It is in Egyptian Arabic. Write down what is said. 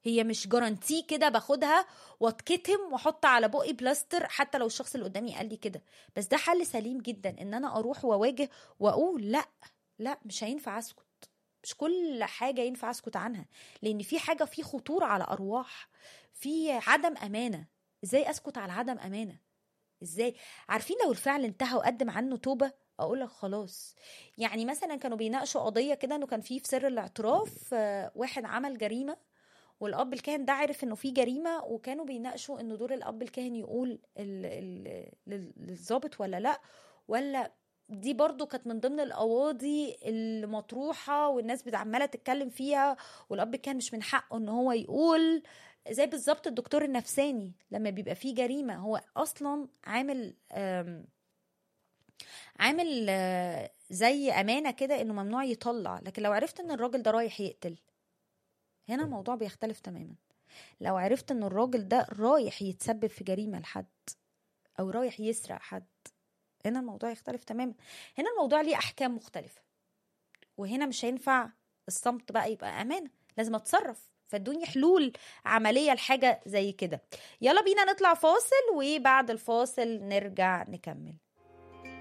هي مش جارانتي كده باخدها واتكتم واحط على بقي بلاستر حتى لو الشخص اللي قدامي قال لي كده بس ده حل سليم جدا ان انا اروح واواجه واقول لا لا مش هينفع اسكت مش كل حاجة ينفع اسكت عنها لان في حاجة في خطورة على ارواح في عدم امانة ازاي اسكت على عدم امانة ازاي عارفين لو الفعل انتهى وقدم عنه توبة اقول لك خلاص يعني مثلا كانوا بيناقشوا قضية كده انه كان في في سر الاعتراف آه، واحد عمل جريمة والاب الكاهن ده عرف انه في جريمه وكانوا بيناقشوا انه دور الاب الكاهن يقول ال- ال- لل- للظابط ولا لا ولا دي برضو كانت من ضمن القواضي المطروحه والناس بت- عماله تتكلم فيها والاب الكاهن مش من حقه ان هو يقول زي بالظبط الدكتور النفساني لما بيبقى فيه جريمه هو اصلا عامل آم، عامل آه، زي امانه كده انه ممنوع يطلع لكن لو عرفت ان الراجل ده رايح يقتل هنا الموضوع بيختلف تماما لو عرفت ان الراجل ده رايح يتسبب في جريمة لحد او رايح يسرق حد هنا الموضوع يختلف تماما هنا الموضوع ليه احكام مختلفة وهنا مش هينفع الصمت بقى يبقى امانة لازم اتصرف فادوني حلول عملية لحاجة زي كده يلا بينا نطلع فاصل وبعد الفاصل نرجع نكمل